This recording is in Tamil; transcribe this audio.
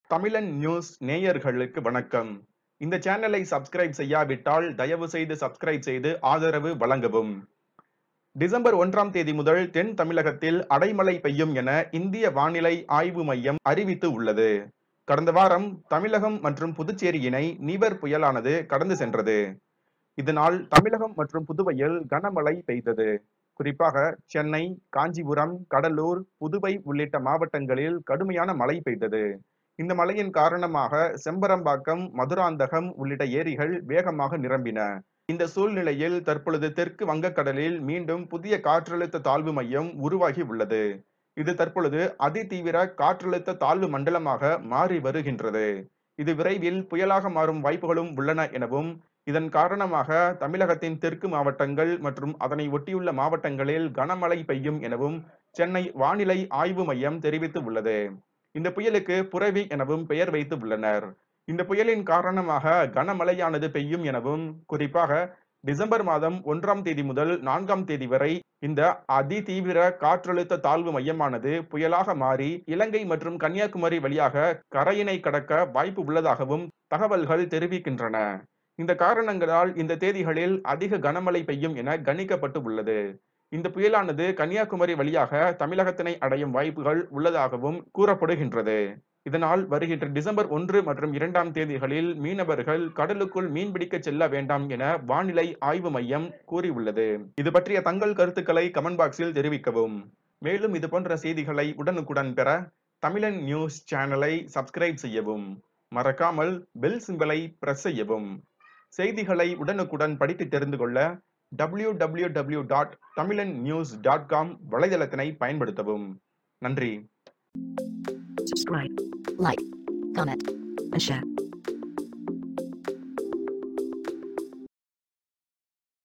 தமிழன் நியூஸ் நேயர்களுக்கு வணக்கம் இந்த சேனலை சப்ஸ்கிரைப் செய்யாவிட்டால் தயவு செய்து சப்ஸ்கிரைப் செய்து ஆதரவு வழங்கவும் டிசம்பர் ஒன்றாம் தேதி முதல் தென் தமிழகத்தில் அடைமழை பெய்யும் என இந்திய வானிலை ஆய்வு மையம் அறிவித்து உள்ளது கடந்த வாரம் தமிழகம் மற்றும் புதுச்சேரியினை நீவர் புயலானது கடந்து சென்றது இதனால் தமிழகம் மற்றும் புதுவையில் கனமழை பெய்தது குறிப்பாக சென்னை காஞ்சிபுரம் கடலூர் புதுவை உள்ளிட்ட மாவட்டங்களில் கடுமையான மழை பெய்தது இந்த மழையின் காரணமாக செம்பரம்பாக்கம் மதுராந்தகம் உள்ளிட்ட ஏரிகள் வேகமாக நிரம்பின இந்த சூழ்நிலையில் தற்பொழுது தெற்கு வங்கக்கடலில் மீண்டும் புதிய காற்றழுத்த தாழ்வு மையம் உருவாகி உள்ளது இது தற்பொழுது அதிதீவிர காற்றழுத்த தாழ்வு மண்டலமாக மாறி வருகின்றது இது விரைவில் புயலாக மாறும் வாய்ப்புகளும் உள்ளன எனவும் இதன் காரணமாக தமிழகத்தின் தெற்கு மாவட்டங்கள் மற்றும் அதனை ஒட்டியுள்ள மாவட்டங்களில் கனமழை பெய்யும் எனவும் சென்னை வானிலை ஆய்வு மையம் தெரிவித்து உள்ளது இந்த புயலுக்கு புரவி எனவும் பெயர் வைத்து உள்ளனர் இந்த புயலின் காரணமாக கனமழையானது பெய்யும் எனவும் குறிப்பாக டிசம்பர் மாதம் ஒன்றாம் தேதி முதல் நான்காம் தேதி வரை இந்த அதிதீவிர காற்றழுத்த தாழ்வு மையமானது புயலாக மாறி இலங்கை மற்றும் கன்னியாகுமரி வழியாக கரையினை கடக்க வாய்ப்பு உள்ளதாகவும் தகவல்கள் தெரிவிக்கின்றன இந்த காரணங்களால் இந்த தேதிகளில் அதிக கனமழை பெய்யும் என கணிக்கப்பட்டு உள்ளது இந்த புயலானது கன்னியாகுமரி வழியாக தமிழகத்தினை அடையும் வாய்ப்புகள் உள்ளதாகவும் கூறப்படுகின்றது இதனால் வருகின்ற டிசம்பர் ஒன்று மற்றும் இரண்டாம் தேதிகளில் மீனவர்கள் கடலுக்குள் மீன்பிடிக்க செல்ல வேண்டாம் என வானிலை ஆய்வு மையம் கூறியுள்ளது இது பற்றிய தங்கள் கருத்துக்களை கமெண்ட் பாக்ஸில் தெரிவிக்கவும் மேலும் இது போன்ற செய்திகளை உடனுக்குடன் பெற தமிழன் நியூஸ் சேனலை சப்ஸ்கிரைப் செய்யவும் மறக்காமல் பெல் சிம்பலை பிரஸ் செய்யவும் செய்திகளை உடனுக்குடன் படித்து தெரிந்து கொள்ள W W W dot Tamilan news dot com வலைதளத்தினை பயன்படுத்தவும் நன்றி subscribe, like, comment, and share.